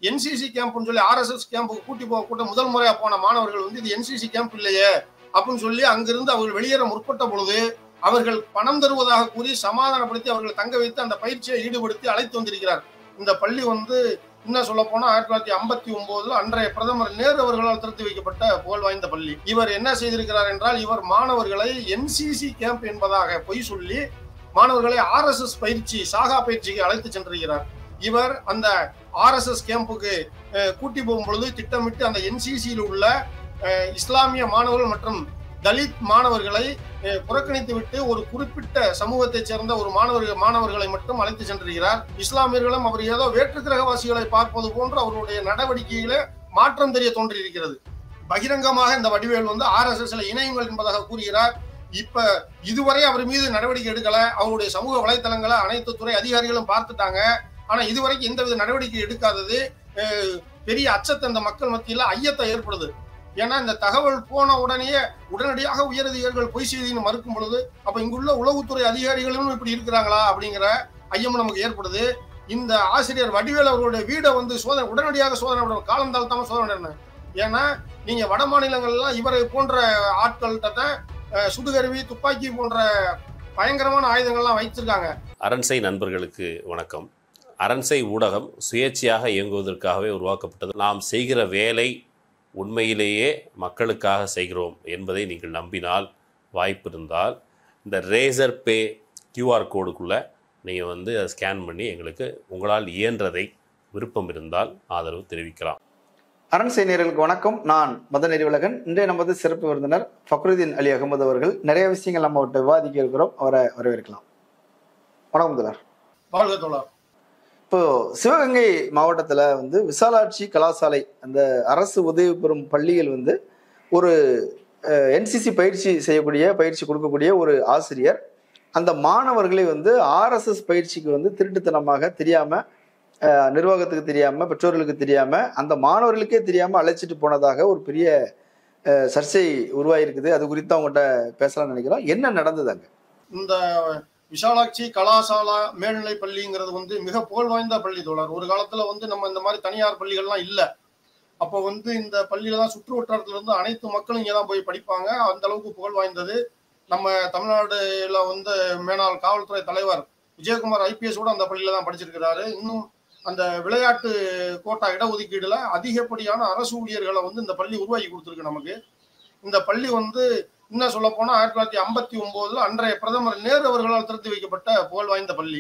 NCC கேம்ப்னு சொல்லி RSS கேம்புக்கு கூட்டி போக கூட்ட முதல் முறையா போன மாணவர்கள் வந்து இது என்சிசி கேம்ப் இல்லையே அப்படின்னு சொல்லி அங்கிருந்து அவர்கள் வெளியேற முற்பட்ட பொழுது அவர்கள் பணம் தருவதாக கூறி சமாதானப்படுத்தி அவர்களை தங்க வைத்து அந்த பயிற்சியை ஈடுபடுத்தி அழைத்து வந்திருக்கிறார் இந்த பள்ளி வந்து இன்னும் சொல்ல போனா ஆயிரத்தி தொள்ளாயிரத்தி ஐம்பத்தி ஒன்பதுல அன்றைய பிரதமர் நேரு அவர்களால் திறந்து வைக்கப்பட்ட புகழ் வாய்ந்த பள்ளி இவர் என்ன செய்திருக்கிறார் என்றால் இவர் மாணவர்களை என்சிசி கேம்ப் என்பதாக பொய் சொல்லி மாணவர்களை ஆர்எஸ்எஸ் பயிற்சி சாகா பயிற்சிக்கு அழைத்து சென்றிருக்கிறார் இவர் அந்த ஆர்எஸ்எஸ் கேம்புக்கு அஹ், கூட்டி போகும் பொழுது திட்டமிட்டு அந்த என்சிசியில் உள்ள அஹ், இஸ்லாமிய மாணவர்கள் மற்றும் தலித் மாணவர்களை அஹ், புறக்கணித்து விட்டு ஒரு குறிப்பிட்ட சமூகத்தைச் சேர்ந்த ஒரு மாணவர்கள் மாணவர்களை மட்டும் அழைத்து சென்றிருக்கிறார் இஸ்லாமியர்களும் அவர் ஏதோ வேற்று கிரகவாசிகளை பார்ப்பது போன்று அவருடைய நடவடிக்கையில மாற்றம் தெரிய தோன்றியிருக்கிறது பகிரங்கமாக இந்த வடிவேல் வந்து ஆர்எஸ்எஸ்ல இணையுங்கள் என்பதாக கூறுகிறார் இப்ப இதுவரை அவர் மீது நடவடிக்கை எடுக்கல அவருடைய சமூக வலைத்தளங்களை அனைத்து துறை அதிகாரிகளும் பார்த்துட்டாங்க ஆனா இதுவரைக்கும் எந்தவித நடவடிக்கை எடுக்காதது அஹ், பெரிய அச்சத்தை இந்த மக்கள் மத்தியில ஐயத்தை ஏற்படுது ஏன்னா இந்த தகவல் போன உடனேயே உடனடியாக உயரதிகாரிகள் பொய் செய்தின்னு மறுக்கும் பொழுது அப்ப இங்குள்ள உளவுத்துறை அதிகாரிகளும் இப்படி இருக்கிறாங்களா அப்படிங்கிற ஐயம் நமக்கு ஏற்படுது இந்த ஆசிரியர் வடிவேல் அவர்களுடைய வீடை வந்து சோதனை உடனடியாக சோதனை பண்ணணும் காலம் தாழ்த்தாம சோதனை பண்ணணும் ஏன்னா நீங்க வட மாநிலங்கள்லாம் இவரை போன்ற ஆட்கள்கிட்ட தான் அஹ், சுடுகருவி துப்பாக்கி போன்ற பயங்கரமான ஆயுதங்கள்லாம் வைத்திருக்காங்க அரண்சை நண்பர்களுக்கு வணக்கம் அரண்சை ஊடகம் சுயேட்சையாக இயங்குவதற்காகவே உருவாக்கப்பட்டது நாம் செய்கிற வேலை உண்மையிலேயே மக்களுக்காக செய்கிறோம் என்பதை நீங்கள் நம்பினால் வாய்ப்பு இருந்தால் இந்த ரேசர் பே கியூஆர் கோடுக்குள்ளே நீங்கள் வந்து அதை ஸ்கேன் பண்ணி எங்களுக்கு உங்களால் இயன்றதை விருப்பம் இருந்தால் ஆதரவு தெரிவிக்கலாம் அரண் செய்தியர்களுக்கு வணக்கம் நான் மத நெறிவலகன் இன்றைய நமது சிறப்பு விருந்தினர் ஃபக்ருதீன் அலி அகமது அவர்கள் நிறைய விஷயங்கள் நம்ம அவர்கிட்ட விவாதிக்க இருக்கிறோம் அவரை வரவேற்கலாம் வணக்கம் முதல்வர் வாழ்க தோழர் இப்போ சிவகங்கை மாவட்டத்தில் வந்து விசாலாட்சி கலாசாலை அந்த அரசு உதவி பெறும் பள்ளிகள் வந்து ஒரு என்சிசி பயிற்சி செய்யக்கூடிய பயிற்சி கொடுக்கக்கூடிய ஒரு ஆசிரியர் அந்த மாணவர்களை வந்து ஆர்எஸ்எஸ் பயிற்சிக்கு வந்து திருட்டுத்தனமாக தெரியாம அஹ், நிர்வாகத்துக்கு தெரியாம பெற்றோர்களுக்கு தெரியாம அந்த மாணவர்களுக்கே தெரியாம அழைச்சிட்டு போனதாக ஒரு பெரிய அஹ், சர்ச்சை உருவாயிருக்குது அது குறித்து அவங்ககிட்ட பேசலாம்னு நினைக்கிறோம் என்ன நடந்தது அங்க இந்த விஷாலாட்சி கலாசாலா மேல்நிலை பள்ளிங்கிறது வந்து மிக புகழ் வாய்ந்த பள்ளி தோழர் ஒரு காலத்துல வந்து நம்ம இந்த மாதிரி தனியார் பள்ளிகள்லாம் இல்ல அப்போ வந்து இந்த பள்ளியில தான் சுற்று வட்டாரத்துல இருந்து அனைத்து மக்களும் இங்கே தான் போய் படிப்பாங்க அந்த அளவுக்கு புகழ் வாய்ந்தது நம்ம தமிழ்நாடுல வந்து மேனாள் காவல்துறை தலைவர் விஜயகுமார் ஐபிஎஸ் கூட அந்த பள்ளியில தான் படிச்சிருக்கிறாரு இன்னும் அந்த விளையாட்டு கோட்டா இடஒதுக்கீடுல அதிகப்படியான அரசு ஊழியர்களை வந்து இந்த பள்ளி உருவாக்கி கொடுத்துருக்கு நமக்கு இந்த பள்ளி வந்து இன்னும் சொல்ல போனா ஆயிரத்தி தொள்ளாயிரத்தி ஐம்பத்தி ஒன்பதுல அன்றைய பிரதமர் நேரு அவர்களால் திறந்து வைக்கப்பட்ட புகழ் வாய்ந்த பள்ளி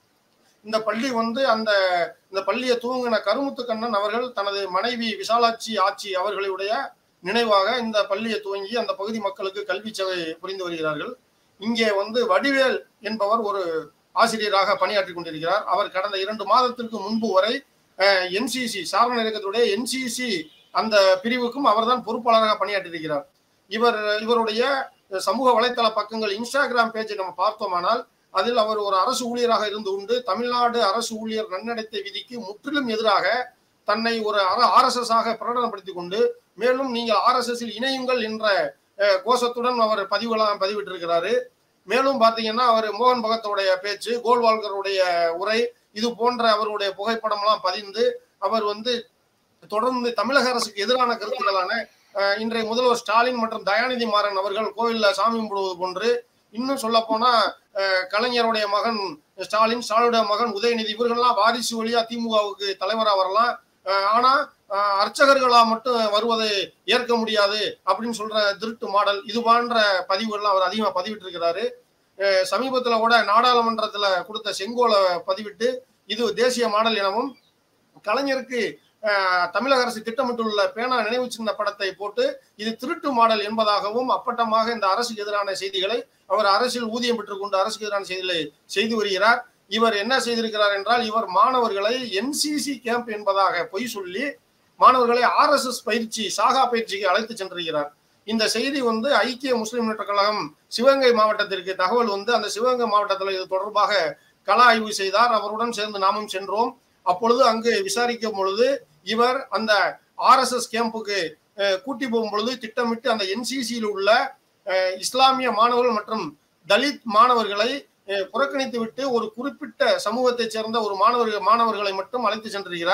இந்த பள்ளி வந்து அந்த இந்த பள்ளியை துவங்கின கருமுத்து கண்ணன் அவர்கள் தனது மனைவி விசாலாட்சி ஆட்சி அவர்களுடைய நினைவாக இந்த பள்ளியை துவங்கி அந்த பகுதி மக்களுக்கு கல்வி சேவை புரிந்து வருகிறார்கள் இங்கே வந்து வடிவேல் என்பவர் ஒரு ஆசிரியராக பணியாற்றி கொண்டிருக்கிறார் அவர் கடந்த இரண்டு மாதத்திற்கு முன்பு வரை என்சிசி சாரண இயக்கத்துடைய என்சிசி அந்த பிரிவுக்கும் அவர்தான் பொறுப்பாளராக பணியாற்றியிருக்கிறார் இவர் இவருடைய சமூக வலைத்தள பக்கங்கள் இன்ஸ்டாகிராம் பேஜை நம்ம பார்த்தோமானால் அதில் அவர் ஒரு அரசு ஊழியராக இருந்து கொண்டு தமிழ்நாடு அரசு ஊழியர் நன்னடத்தை விதிக்கு முற்றிலும் எதிராக தன்னை ஒரு ஆர்எஸ்எஸ் ஆக பிரகடனப்படுத்திக் கொண்டு மேலும் நீங்கள் ஆர்எஸ்எஸ் இணையுங்கள் என்ற அஹ், கோஷத்துடன் அவர் பதிவுலாம் பதிவிட்டிருக்கிறாரு மேலும் பாத்தீங்கன்னா அவர் மோகன் பகத்தோடைய பேச்சு கோல்வால்கருடைய உரை இது போன்ற அவருடைய புகைப்படம்லாம் பதிந்து அவர் வந்து தொடர்ந்து தமிழக அரசுக்கு எதிரான கருத்துக்களான அஹ், இன்றைய முதல்வர் ஸ்டாலின் மற்றும் தயாநிதி மாறன் அவர்கள் கோவில்ல சாமி கும்பிடுவது போன்று இன்னும் சொல்ல போனா அஹ், கலைஞருடைய மகன் ஸ்டாலின் ஸ்டாலினுடைய மகன் உதயநிதி இவர்கள்லாம் வாரிசு வழியா திமுகவுக்கு தலைவரா வரலாம் அஹ், ஆனா அஹ், அர்ச்சகர்களா மட்டும் வருவதை ஏற்க முடியாது அப்படின்னு சொல்ற திருட்டு மாடல் இது போன்ற பதிவுகள்லாம் அவர் அதிகமா பதிவிட்டு இருக்கிறாரு சமீபத்துல கூட நாடாளுமன்றத்துல கொடுத்த செங்கோலை பதிவிட்டு இது தேசிய மாடல் எனவும் கலைஞருக்கு அஹ், தமிழக அரசு திட்டமிட்டுள்ள பேனா நினைவு சின்ன படத்தை போட்டு இது திருட்டு மாடல் என்பதாகவும் அப்பட்டமாக இந்த அரசுக்கு எதிரான செய்திகளை அவர் அரசில் ஊதியம் பெற்றுக்கொண்டு அரசுக்கு எதிரான செய்திகளை செய்து வருகிறார் இவர் என்ன செய்திருக்கிறார் என்றால் இவர் மாணவர்களை என்சிசி கேம்ப் என்பதாக பொய் சொல்லி மாணவர்களை ஆர்எஸ்எஸ் பயிற்சி சாகா பயிற்சிக்கு அழைத்து சென்றிருக்கிறார் இந்த செய்தி வந்து ஐக்கிய முஸ்லிம் முன்னேற்ற கழகம் சிவகங்கை மாவட்டத்திற்கு தகவல் வந்து அந்த சிவகங்கை மாவட்டத்தில் இது தொடர்பாக கள ஆய்வு செய்தார் அவருடன் சேர்ந்து நாமும் சென்றோம் அப்பொழுது அங்கு விசாரிக்கும் பொழுது இவர் அந்த ஆர்எஸ்எஸ் கேம்புக்கு அஹ், கூட்டி போகும் பொழுது திட்டமிட்டு அந்த என்சிசியில் உள்ள அஹ், இஸ்லாமிய மாணவர்கள் மற்றும் தலித் மாணவர்களை அஹ், புறக்கணித்து விட்டு ஒரு குறிப்பிட்ட சமூகத்தைச் சேர்ந்த ஒரு மாணவர்கள் மாணவர்களை மட்டும் அழைத்து சென்றிருக்கிறார்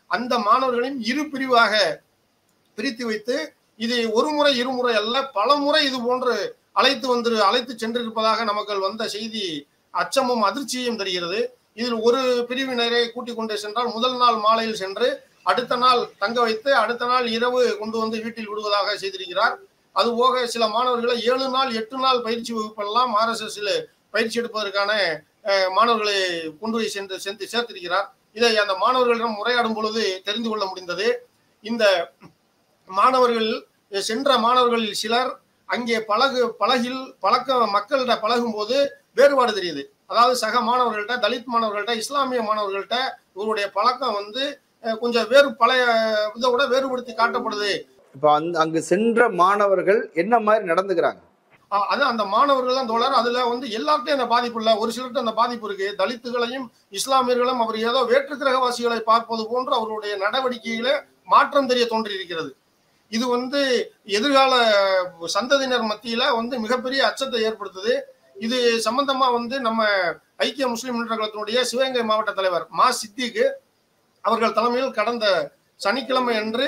அந்த மாணவர்களையும் இரு பிரிவாக பிரித்து வைத்து இது ஒரு முறை இருமுறை அல்ல பல முறை இது போன்று அழைத்து வந்து அழைத்து சென்றிருப்பதாக நமக்கு வந்த செய்தி அச்சமும் அதிர்ச்சியும் தருகிறது இதில் ஒரு பிரிவினரை கூட்டிக் கொண்டு சென்றால் முதல் நாள் மாலையில் சென்று அடுத்த நாள் தங்க வைத்து அடுத்த நாள் இரவு கொண்டு வந்து வீட்டில் விடுவதாக செய்திருக்கிறார் அதுபோக சில மாணவர்களை ஏழு நாள் எட்டு நாள் பயிற்சி வகுப்பெல்லாம் ஆர்எஸ்எஸ்ல பயிற்சி எடுப்பதற்கான அஹ், மாணவர்களை கொண்டு போய் சென்று சென்று சேர்த்திருக்கிறார் இதை அந்த மாணவர்களிடம் உரையாடும் பொழுது தெரிந்து கொள்ள முடிந்தது இந்த மாணவர்கள் சென்ற மாணவர்களில் சிலர் அங்கே பழகு பழகில் பழக்க மக்கள்கிட்ட பழகும் போது வேறுபாடு தெரியுது அதாவது சக மாணவர்கள்ட்ட தலித் மாணவர்கள்ட்ட இஸ்லாமிய மாணவர்கள்ட்ட இவருடைய பழக்கம் வந்து அஹ், கொஞ்சம் வேறு பழைய இதை விட வேறுபடுத்தி காட்டப்படுது இப்போ அந்த அங்கு சென்ற மாணவர்கள் என்ன மாதிரி நடந்துக்கிறாங்க அஹ், அது அந்த மாணவர்கள் தான் தோழர் அதுல வந்து எல்லார்ட்டையும் அந்த பாதிப்பு இல்ல ஒரு சிலர்ட்ட அந்த பாதிப்பு இருக்கு தலித்துகளையும் இஸ்லாமியர்களும் அவர் ஏதோ வேற்று கிரகவாசிகளை பார்ப்பது போன்று அவருடைய நடவடிக்கையில மாற்றம் தெரிய தோன்றியிருக்கிறது இது வந்து எதிர்கால சந்ததியினர் மத்தியில வந்து மிகப்பெரிய அச்சத்தை ஏற்படுத்துது இது சம்பந்தமா வந்து நம்ம ஐக்கிய முஸ்லிம் முன்னேற்ற கழகத்தினுடைய சிவகங்கை மாவட்ட தலைவர் மா சித்திக்கு அவர்கள் தலைமையில் கடந்த சனிக்கிழமை அன்று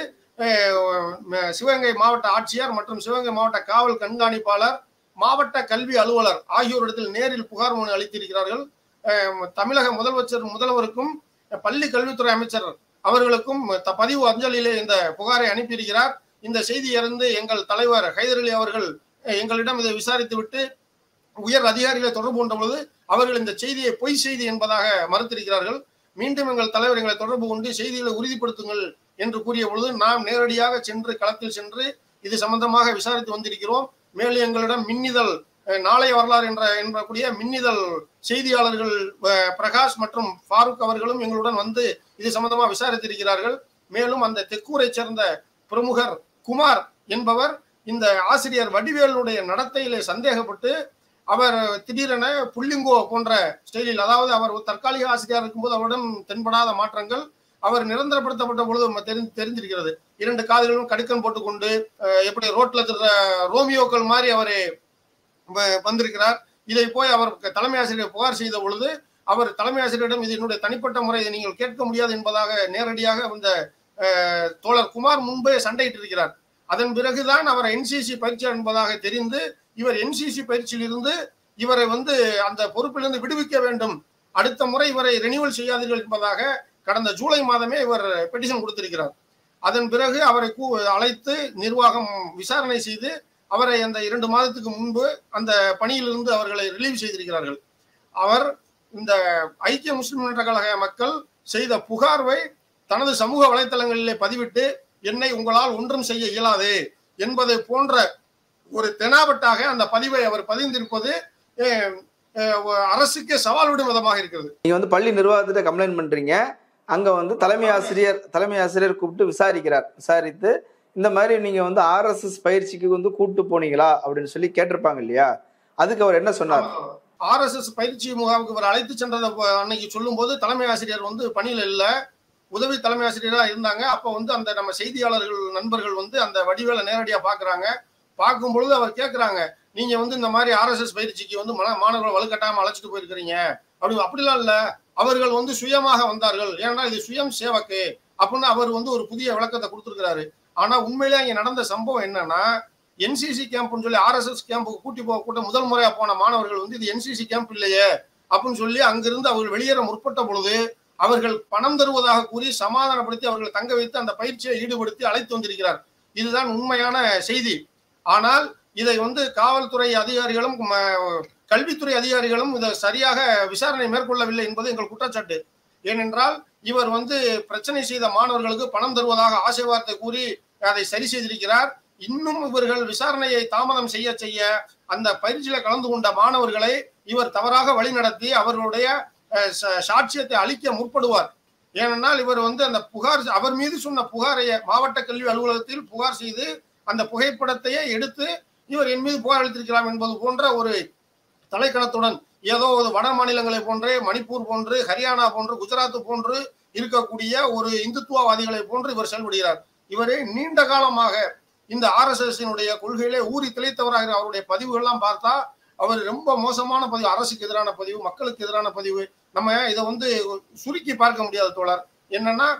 அஹ், சிவகங்கை மாவட்ட ஆட்சியர் மற்றும் சிவகங்கை மாவட்ட காவல் கண்காணிப்பாளர் மாவட்ட கல்வி அலுவலர் ஆகியோரிடத்தில் நேரில் புகார் மனு அளித்திருக்கிறார்கள் அஹ், தமிழக முதலமைச்சர் முதல்வருக்கும் பள்ளி கல்வித்துறை அமைச்சர் அவர்களுக்கும் த- பதிவு அஞ்சலிலே இந்த புகாரை அனுப்பியிருக்கிறார் இந்த செய்தி அறிந்து எங்கள் தலைவர் ஹைதர் அலி அவர்கள் அஹ், எங்களிடம் இதை விசாரித்து விட்டு உயர் அதிகாரிகளை தொடர்பு கொண்ட பொழுது அவர்கள் இந்த செய்தியை பொய் செய்தி என்பதாக மறுத்திருக்கிறார்கள் மீண்டும் எங்கள் தலைவர் எங்களை தொடர்பு கொண்டு செய்திகளை உறுதிப்படுத்துங்கள் என்று கூறிய பொழுது நாம் நேரடியாக சென்று களத்தில் சென்று இது சம்பந்தமாக விசாரித்து வந்திருக்கிறோம் மேலும் எங்களிடம் மின்னிதழ் அஹ், நாளைய வரலாறு என்ற என்பக்கூடிய மின்னிதழ் செய்தியாளர்கள் அஹ், பிரகாஷ் மற்றும் ஃபாரூக் அவர்களும் எங்களுடன் வந்து இது சம்பந்தமாக விசாரித்திருக்கிறார்கள் மேலும் அந்த தெக்கூரை சேர்ந்த பிரமுகர் குமார் என்பவர் இந்த ஆசிரியர் வடிவேலுடைய நடத்தையிலே சந்தேகப்பட்டு அவர் திடீரென புள்ளிங்கோ போன்ற ஸ்டைலில் அதாவது அவர் ஒரு தற்காலிக ஆசிரியர் இருக்கும்போது அவரிடம் தென்படாத மாற்றங்கள் அவர் நிரந்தரப்படுத்தப்பட்ட பொழுது நம்ம தெரிஞ்சு தெரிஞ்சிருக்கிறது இரண்டு காதுகளும் கடுக்கன் போட்டுக்கொண்டு அஹ், எப்படி ரோட்ல திரிற ரோமியோக்கள் மாதிரி அவர் வந்திருக்கிறார் இதை போய் அவர் தலைமை ஆசிரியர் புகார் செய்த பொழுது அவர் தலைமை ஆசிரியரிடம் இது என்னுடைய தனிப்பட்ட முறை இதை நீங்கள் கேட்க முடியாது என்பதாக நேரடியாக இந்த அஹ், தோழர் குமார் முன்பே சண்டையிட்டு இருக்கிறார் அதன் பிறகுதான் அவர் என்சிசி பயிற்சி என்பதாக தெரிந்து இவர் என்சிசி பயிற்சியிலிருந்து இவரை வந்து அந்த பொறுப்பிலிருந்து விடுவிக்க வேண்டும் அடுத்த முறை இவரை ரெனியூவல் செய்யாதீர்கள் என்பதாக கடந்த ஜூலை மாதமே இவர் பெட்டிஷன் கொடுத்திருக்கிறார் அதன் பிறகு அவரை கூ அழைத்து நிர்வாகம் விசாரணை செய்து அவரை அந்த இரண்டு மாதத்துக்கு முன்பு அந்த பணியிலிருந்து அவர்களை ரிலீவ் செய்திருக்கிறார்கள் அவர் இந்த ஐக்கிய முஸ்லிம் முன்னேற்ற கழக மக்கள் செய்த புகார்வை தனது சமூக வலைத்தளங்களிலே பதிவிட்டு என்னை உங்களால் ஒன்றும் செய்ய இயலாது என்பதை போன்ற ஒரு தெனாவட்டாக அந்த பதிவை அவர் பதிந்திருப்பது அஹ், அஹ், அரசுக்கே சவால் விடும் விதமாக இருக்கிறது நீங்க வந்து பள்ளி நிர்வாகத்திட்ட கம்ப்ளைண்ட் பண்றீங்க அங்க வந்து தலைமை ஆசிரியர் தலைமை ஆசிரியர் கூப்பிட்டு விசாரிக்கிறார் விசாரித்து இந்த மாதிரி நீங்க வந்து ஆர்எஸ்எஸ் பயிற்சிக்கு வந்து கூட்டு போனீங்களா அப்படின்னு சொல்லி கேட்டிருப்பாங்க இல்லையா அதுக்கு அவர் என்ன சொன்னார் ஆர்எஸ்எஸ் பயிற்சி முகாமுக்கு இவர் அழைத்து சென்றதை ப- அன்னைக்கு சொல்லும்போது தலைமை ஆசிரியர் வந்து பணியில் இல்ல உதவி தலைமை ஆசிரியரா இருந்தாங்க அப்ப வந்து அந்த நம்ம செய்தியாளர்கள் நண்பர்கள் வந்து அந்த வடிவேலை நேரடியா பாக்குறாங்க பார்க்கும் பொழுது அவர் கேக்குறாங்க நீங்க வந்து இந்த மாதிரி ஆர்எஸ்எஸ் பயிற்சிக்கு வந்து மன- மாணவர்களை வலுக்கட்டாம அழைச்சிட்டு போயிருக்கிறீங்க அப்படி அப்படிலாம் இல்ல அவர்கள் வந்து சுயமாக வந்தார்கள் ஏன்னா இது சுயம் சேவக்கு அப்படின்னு அவர் வந்து ஒரு புதிய விளக்கத்தை கொடுத்திருக்கிறாரு ஆனா உண்மையிலே அங்க நடந்த சம்பவம் என்னன்னா என்சிசி கேம்ப்னு சொல்லி ஆர்எஸ்எஸ் கேம்புக்கு கூட்டி போக கூட்ட முதல் முறையா போன மாணவர்கள் வந்து இது என்சிசி கேம்ப் இல்லையே அப்படின்னு சொல்லி அங்கிருந்து அவர்கள் வெளியேற முற்பட்ட பொழுது அவர்கள் பணம் தருவதாக கூறி சமாதானப்படுத்தி அவர்களை தங்க வைத்து அந்த பயிற்சியை ஈடுபடுத்தி அழைத்து வந்திருக்கிறார் இதுதான் உண்மையான செய்தி ஆனால் இதை வந்து காவல்துறை அதிகாரிகளும் ம- கல்வித்துறை அதிகாரிகளும் இதை சரியாக விசாரணை மேற்கொள்ளவில்லை என்பது எங்கள் குற்றச்சாட்டு ஏனென்றால் இவர் வந்து பிரச்சனை செய்த மாணவர்களுக்கு பணம் தருவதாக ஆசை வார்த்தை கூறி அதை சரி செய்திருக்கிறார் இன்னும் இவர்கள் விசாரணையை தாமதம் செய்ய செய்ய அந்த பயிற்சியில கலந்து கொண்ட மாணவர்களை இவர் தவறாக வழிநடத்தி அவர்களுடைய அஹ், ச- சாட்சியத்தை அளிக்க முற்படுவார் ஏனென்றால் இவர் வந்து அந்த புகார் அவர் மீது சொன்ன புகாரை மாவட்ட கல்வி அலுவலகத்தில் புகார் செய்து அந்த புகைப்படத்தையே எடுத்து இவர் என் மீது புகார் அளித்திருக்கலாம் என்பது போன்ற ஒரு தலைக்கணத்துடன் ஏதோ ஒரு வட மாநிலங்களை போன்றே மணிப்பூர் போன்று ஹரியானா போன்று குஜராத் போன்று இருக்கக்கூடிய ஒரு இந்துத்துவவாதிகளை போன்று இவர் செயல்படுகிறார் இவரே நீண்ட காலமாக இந்த ஆர்எஸ்எஸ்னுடைய கொள்கையிலே ஊறி திளைத்தவராக அவருடைய பதிவுகள்லாம் பார்த்தா அவர் ரொம்ப மோசமான பதிவு அரசுக்கு எதிரான பதிவு மக்களுக்கு எதிரான பதிவு நம்ம இதை வந்து சுருக்கி பார்க்க முடியாது தோழர் என்னன்னா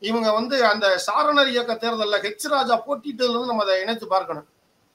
இவங்க வந்து அந்த சாரணர் இயக்க தேர்தலில் ஹெச் ராஜா போட்டிட்டதுல இருந்து நம்ம அதை இணைத்து பார்க்கணும்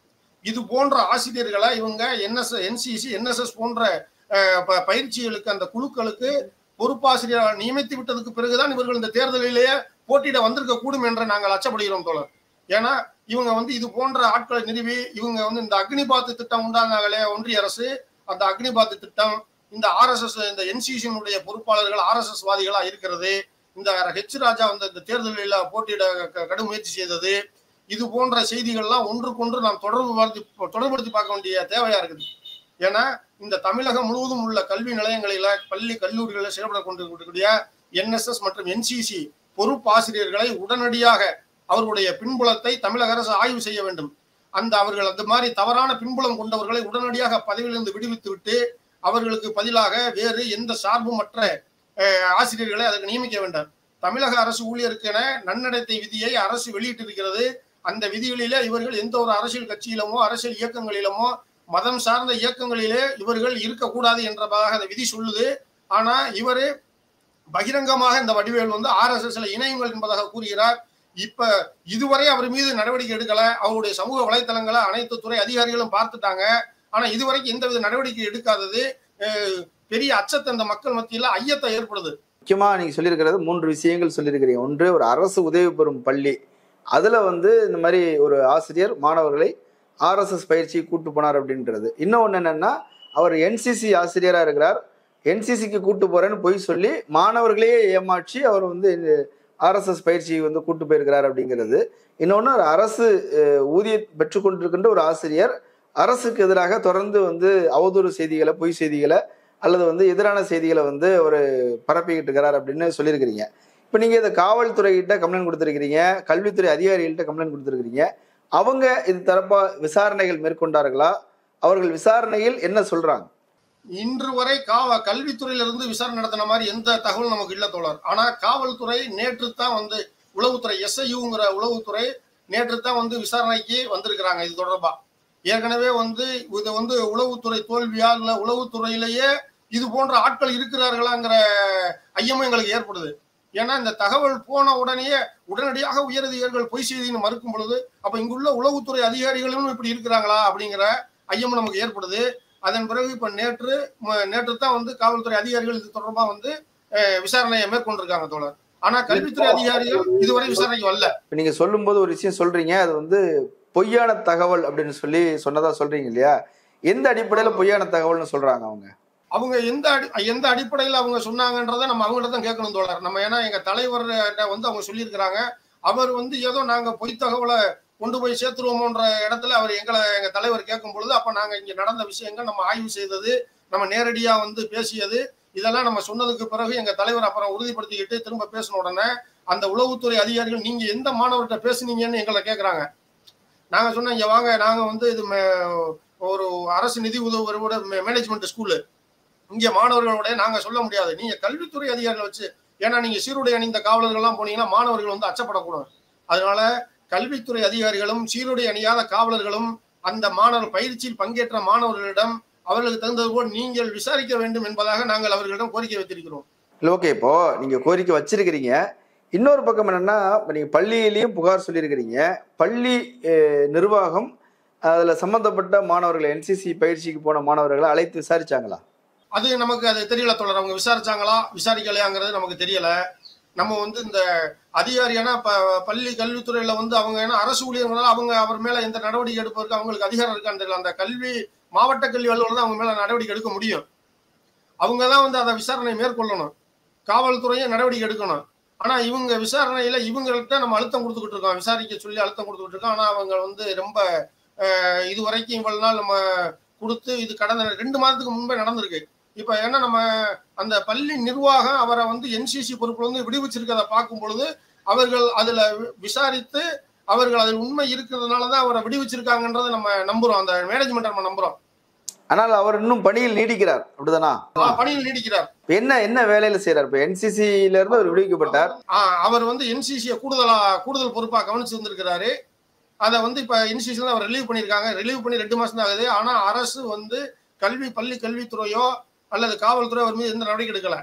இது போன்ற ஆசிரியர்களை இவங்க என்எஸ் என்சிசி என்எஸ்எஸ் போன்ற அஹ், ப- பயிற்சிகளுக்கு அந்த குழுக்களுக்கு பொறுப்பாசிரியர் நியமித்து விட்டதுக்கு பிறகுதான் இவர்கள் இந்த தேர்தலிலேயே போட்டியிட வந்திருக்க கூடும் என்று நாங்கள் அச்சப்படுகிறோம் தோழர் ஏன்னா இவங்க வந்து இது போன்ற ஆட்களை நிறுவி இவங்க வந்து இந்த அக்னிபாத் திட்டம் உண்டானாங்களே ஒன்றிய அரசு அந்த அக்னிபாத் திட்டம் இந்த ஆர்எஸ்எஸ் இந்த என்சிசியினுடைய பொறுப்பாளர்கள் ஆர்எஸ்எஸ் வாதிகளா இருக்கிறது இந்த ஹெச் ராஜா வந்து இந்த தேர்தலில் போட்டியிட க- கடும் முயற்சி செய்தது இது போன்ற செய்திகள்லாம் ஒன்றுக்கொன்று நாம் தொடர்பு படுத்தி தொடர்படுத்தி பார்க்க வேண்டிய தேவையா இருக்குது ஏன்னா இந்த தமிழகம் முழுவதும் உள்ள கல்வி நிலையங்களில பள்ளி கல்லூரிகளில் செயல்பட கொண்டிருக்கக்கூடிய என்எஸ்எஸ் மற்றும் என்சிசி பொறுப்பாசிரியர்களை உடனடியாக அவர்களுடைய பின்புலத்தை தமிழக அரசு ஆய்வு செய்ய வேண்டும் அந்த அவர்கள் அந்த மாதிரி தவறான பின்புலம் கொண்டவர்களை உடனடியாக பதவியிலிருந்து விடுவித்து விட்டு அவர்களுக்கு பதிலாக வேறு எந்த சார்புமற்ற அஹ், ஆசிரியர்களை அதற்கு நியமிக்க வேண்டாம் தமிழக அரசு ஊழியருக்கென நன்னடத்தை விதியை அரசு வெளியிட்டிருக்கிறது அந்த விதிகளிலே இவர்கள் எந்த ஒரு அரசியல் கட்சியிலுமோ அரசியல் இயக்கங்களிலுமோ மதம் சார்ந்த இயக்கங்களிலே இவர்கள் இருக்கக்கூடாது என்றதாக அந்த விதி சொல்லுது ஆனா இவரு பகிரங்கமாக இந்த வடிவேல் வந்து ஆர்எஸ்எஸ்ல இணையுங்கள் என்பதாக கூறுகிறார் இப்ப இதுவரை அவர் மீது நடவடிக்கை எடுக்கல அவருடைய சமூக வலைத்தளங்களை அனைத்து துறை அதிகாரிகளும் பார்த்துட்டாங்க ஆனா இதுவரைக்கும் எந்தவித நடவடிக்கை எடுக்காதது அஹ், பெரிய அச்சத்தை இந்த மக்கள் மத்தியில ஐயத்தை ஏற்படுது முக்கியமா நீங்க சொல்லியிருக்கிறது மூன்று விஷயங்கள் சொல்லியிருக்கிறீங்க ஒன்று ஒரு அரசு உதவி பெறும் பள்ளி அதுல வந்து இந்த மாதிரி ஒரு ஆசிரியர் மாணவர்களை ஆர்எஸ்எஸ் பயிற்சி கூட்டு போனார் அப்படின்றது இன்னொன்று என்னன்னா அவர் என்சிசி ஆசிரியரா இருக்கிறார் என்சிசிக்கு கூட்டு போறேன்னு பொய் சொல்லி மாணவர்களையே ஏமாற்றி அவர் வந்து ஆர்எஸ்எஸ் பயிற்சி வந்து கூட்டு போயிருக்கிறார் அப்படிங்கிறது இன்னொன்று ஒரு அரசு அஹ், ஊதியம் பெற்றுக்கொண்டிருக்கின்ற ஒரு ஆசிரியர் அரசுக்கு எதிராக தொடர்ந்து வந்து அவதூறு செய்திகளை பொய் செய்திகளை அல்லது வந்து எதிரான செய்திகளை வந்து ஒரு பரப்பிக்கிட்டு இருக்கிறார் அப்படின்னு சொல்லியிருக்கிறீங்க இப்போ நீங்கள் இதை காவல்துறைகிட்ட கம்ப்ளைண்ட் கொடுத்துருக்கிறீங்க கல்வித்துறை அதிகாரிகள்கிட்ட கம்ப்ளைண்ட் கொடுத்துருக்கிறீங்க அவங்க இது தரப்பா விசாரணைகள் மேற்கொண்டார்களா அவர்கள் விசாரணையில் என்ன சொல்றாங்க இன்று வரை காவ கல்வித்துறையிலிருந்து விசாரணை நடத்தின மாதிரி எந்த தகவலும் நமக்கு இல்ல தோழர் ஆனா காவல்துறை நேற்று தான் வந்து உளவுத்துறை எஸ்ஐயுங்கிற உளவுத்துறை நேற்று தான் வந்து விசாரணைக்கு வந்திருக்கிறாங்க இது தொடர்பா ஏற்கனவே வந்து இது வந்து உளவுத்துறை தோல்வியா இல்ல உளவுத்துறையிலேயே இது போன்ற ஆட்கள் இருக்கிறார்களாங்கிற ஐயமும் எங்களுக்கு ஏற்படுது ஏன்னா இந்த தகவல் போன உடனேயே உடனடியாக உயரதிகாரிகள் பொய் செய்தின்னு மறுக்கும் பொழுது அப்ப இங்குள்ள உளவுத்துறை அதிகாரிகளும் இப்படி இருக்கிறாங்களா அப்படிங்கிற ஐயமும் நமக்கு ஏற்படுது அதன் பிறகு இப்ப நேற்று ம- நேற்று தான் வந்து காவல்துறை அதிகாரிகள் இது தொடர்பா வந்து அஹ், விசாரணையை மேற்கொண்டிருக்காங்க தோழர் ஆனா கல்வித்துறை அதிகாரிகள் இதுவரை விசாரணைக்கு வரல இப்போ நீங்கள் சொல்லும்போது ஒரு விஷயம் சொல்றீங்க அது வந்து பொய்யான தகவல் அப்படின்னு சொல்லி சொன்னதா சொல்றீங்க இல்லையா எந்த அடிப்படையில் பொய்யான தகவல்னு சொல்றாங்க அவங்க அவங்க எந்த அடி எந்த அடிப்படையில் அவங்க சொன்னாங்கன்றதை நம்ம அவங்கள்ட்ட தான் கேட்கணும் தோழர் நம்ம ஏன்னா எங்க தலைவர்கிட்ட வந்து அவங்க சொல்லியிருக்கிறாங்க அவர் வந்து ஏதோ நாங்க பொய் தகவலை கொண்டு போய் சேர்த்துருவோமோன்ற இடத்துல அவர் எங்களை எங்க தலைவர் கேட்கும் பொழுது அப்ப நாங்க இங்க நடந்த விஷயங்கள் நம்ம ஆய்வு செய்தது நம்ம நேரடியா வந்து பேசியது இதெல்லாம் நம்ம சொன்னதுக்கு பிறகு எங்க தலைவர் அப்புறம் உறுதிப்படுத்திக்கிட்டு திரும்ப பேசின உடனே அந்த உளவுத்துறை அதிகாரிகள் நீங்க எந்த மாணவர்கிட்ட பேசுனீங்கன்னு எங்களை கேட்கறாங்க நாங்க சொன்னோம் இங்க வாங்க நாங்க வந்து இது மே- ஒரு அரசு நிதி உதவுவோட மேனேஜ்மெண்ட் ஸ்கூலு இங்க மாணவர்களோட நாங்க சொல்ல முடியாது நீங்க கல்வித்துறை அதிகாரிகளை வச்சு ஏன்னா நீங்க சீருடை அணிந்த காவலர்கள்லாம் போனீங்கன்னா மாணவர்கள் வந்து அச்சப்படக்கூடாது அதனால கல்வித்துறை அதிகாரிகளும் சீருடை அணியாத காவலர்களும் அந்த மாணவர் பயிற்சியில் பங்கேற்ற மாணவர்களிடம் அவர்களுக்கு தகுந்தது போல் நீங்கள் விசாரிக்க வேண்டும் என்பதாக நாங்கள் அவர்களிடம் கோரிக்கை வைத்திருக்கிறோம் இல்லை ஓகே இப்போ நீங்க கோரிக்கை வச்சிருக்கிறீங்க இன்னொரு பக்கம் என்னன்னா இப்போ நீங்க பள்ளியிலையும் புகார் சொல்லியிருக்கிறீங்க பள்ளி அஹ், நிர்வாகம் அதுல சம்பந்தப்பட்ட மாணவர்களை என்சிசி பயிற்சிக்கு போன மாணவர்களை அழைத்து விசாரிச்சாங்களா அது நமக்கு அது தெரியல தொடர் அவங்க விசாரிச்சாங்களா விசாரிக்கலையாங்கிறது நமக்கு தெரியல நம்ம வந்து இந்த அதிகாரியான ப பள்ளி கல்வித்துறையில வந்து அவங்க ஏன்னா அரசு ஊழியர்களால் அவங்க அவர் மேல எந்த நடவடிக்கை எடுப்பதற்கு அவங்களுக்கு அதிகாரம் இருக்கான்னு தெரியல அந்த கல்வி மாவட்ட கல்வி அலுவலர் தான் அவங்க மேல நடவடிக்கை எடுக்க முடியும் அவங்க தான் வந்து அதை விசாரணை மேற்கொள்ளணும் காவல்துறையும் நடவடிக்கை எடுக்கணும் ஆனா இவங்க விசாரணையில இவங்கள்ட்ட நம்ம அழுத்தம் கொடுத்துக்கிட்டு இருக்கோம் விசாரிக்க சொல்லி அழுத்தம் கொடுத்துக்கிட்டு இருக்கோம் ஆனா அவங்க வந்து ரொம்ப அஹ், இது வரைக்கும் இவ்வளவு நாள் நம்ம கொடுத்து இது கடந்த ரெண்டு மாதத்துக்கு முன்பே நடந்திருக்கு இப்ப ஏன்னா நம்ம அந்த பள்ளி நிர்வாகம் அவரை வந்து என்சிசி பொறுப்புல வந்து விடுவிச்சிருக்கிறத பார்க்கும் பொழுது அவர்கள் அதுல வி- விசாரித்து அவர்கள் அதில் உண்மை இருக்கிறதுனால தான் அவரை விடுவிச்சிருக்காங்கன்றதை நம்ம நம்புறோம் அந்த மேனேஜ்மெண்ட் நம்ம நம்புறோம் ஆனால் அவர் இன்னும் பணியில் நீடிக்கிறார் அப்படிதானா ஆ, பணியில் நீடிக்கிறார் இப்ப என்ன என்ன வேலையில செய்யறார் இப்போ என்சிசில இருந்து அவர் விடுவிக்கப்பட்டார் ஆ, அவர் வந்து என்சிசியை கூடுதலா கூடுதல் பொறுப்பா கவனிச்சு வந்திருக்கிறாரு அதை வந்து இப்ப என்சிசி அவர் ரிலீவ் பண்ணியிருக்காங்க ரிலீவ் பண்ணி ரெண்டு மாசம் தான் ஆகுது ஆனா அரசு வந்து கல்வி பள்ளி கல்வித்துறையோ அல்லது காவல்துறை அவர் மீது எந்த நடவடிக்கை எடுக்கல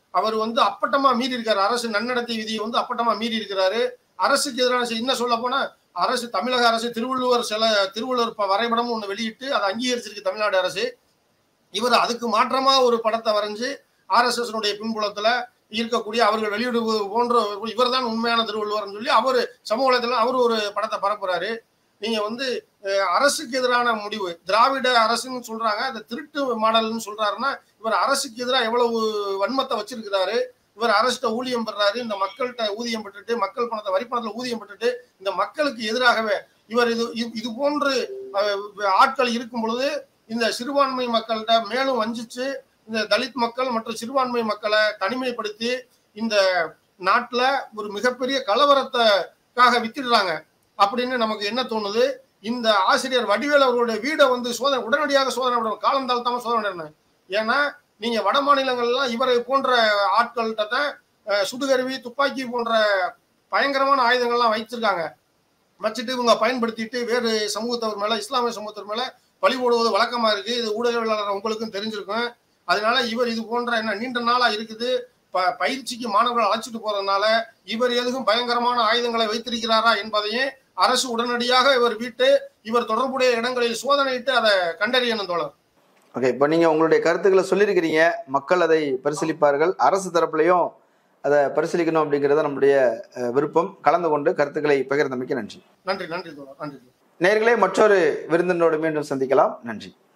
அவர் வந்து அப்பட்டமா மீறி இருக்காரு அரசு நன்னடத்தை விதியை வந்து அப்பட்டமா மீறி இருக்கிறாரு அரசுக்கு எதிரான செய்- இன்னும் சொல்ல போனா அரசு தமிழக அரசு திருவள்ளுவர் சில திருவள்ளுவர் ப- வரைபடம் ஒன்று வெளியிட்டு அதை அங்கீகரிச்சிருக்கு தமிழ்நாடு அரசு இவர் அதுக்கு மாற்றமா ஒரு படத்தை வரைஞ்சு ஆர்எஸ்எஸ் பின்புலத்துல இருக்கக்கூடிய அவர்கள் வெளியிடுவது போன்ற இவர் தான் உண்மையான திருவள்ளுவர்னு சொல்லி அவர் சமூக வலைதளம் அவர் ஒரு படத்தை பரப்புறாரு நீங்க வந்து அஹ், அரசுக்கு எதிரான முடிவு திராவிட அரசுன்னு சொல்றாங்க அந்த திருட்டு மாடல்னு சொல்றாருன்னா இவர் அரசுக்கு எதிராக எவ்வளவு வன்மத்தை வச்சிருக்கிறாரு இவர் அரசிட்ட ஊதியம் பெறாரு இந்த மக்கள்கிட்ட ஊதியம் பெற்றுட்டு மக்கள் பணத்தை வரி பணத்துல ஊதியம் பெற்றுட்டு இந்த மக்களுக்கு எதிராகவே இவர் இது இது- இது போன்று அஹ், ஆட்கள் இருக்கும் பொழுது இந்த சிறுபான்மை மக்கள்கிட்ட மேலும் வஞ்சிச்சு இந்த தலித் மக்கள் மற்றும் சிறுபான்மை மக்களை தனிமைப்படுத்தி இந்த நாட்டுல ஒரு மிகப்பெரிய கலவரத்தைக்காக வித்திடுறாங்க அப்படின்னு நமக்கு என்ன தோணுது இந்த ஆசிரியர் வடிவேல் அவர்களுடைய வீடை வந்து சோதனை உடனடியாக சோதனை விடணும் காலம் தாழ்த்தாம சோதனை விடணும் ஏன்னா நீங்க வட மாநிலங்கள்லாம் இவரை போன்ற ஆட்கள்கிட்ட தான் அஹ், சுடுகருவி துப்பாக்கி போன்ற பயங்கரமான ஆயுதங்கள்லாம் வைச்சிருக்காங்க வச்சுட்டு இவங்க பயன்படுத்திட்டு வேறு சமூகத்தவர் மேல இஸ்லாமிய சமூகத்தவர் மேல பழி போடுவது வழக்கமா இருக்கு இது ஊடகவியலாளர் உங்களுக்கும் தெரிஞ்சிருக்கும் அதனால இவர் இது போன்ற என்ன நீண்ட நாளா இருக்குது ப- பயிற்சிக்கு மாணவர்கள் அழைச்சிட்டு போறதுனால இவர் எதுவும் பயங்கரமான ஆயுதங்களை வைத்திருக்கிறாரா என்பதையும் அரசு உடனடியாக இவர் வீட்டு இவர் தொடர்புடைய இடங்களில் சோதனையிட்டு அதை கண்டறியணும் தோழர் ஓகே இப்போ நீங்க உங்களுடைய கருத்துக்களை சொல்லியிருக்கிறீங்க மக்கள் அதை பரிசீலிப்பார்கள் அரசு தரப்புலையும் அதை பரிசீலிக்கணும் அப்படிங்கிறத நம்முடைய அஹ், விருப்பம் கலந்து கொண்டு கருத்துக்களை பகிர்ந்தமைக்கு நன்றி நன்றி நன்றி தோழர் நன்றி நேர்களே மற்றொரு விருந்தினரோடு மீண்டும் சந்திக்கலாம் நன்றி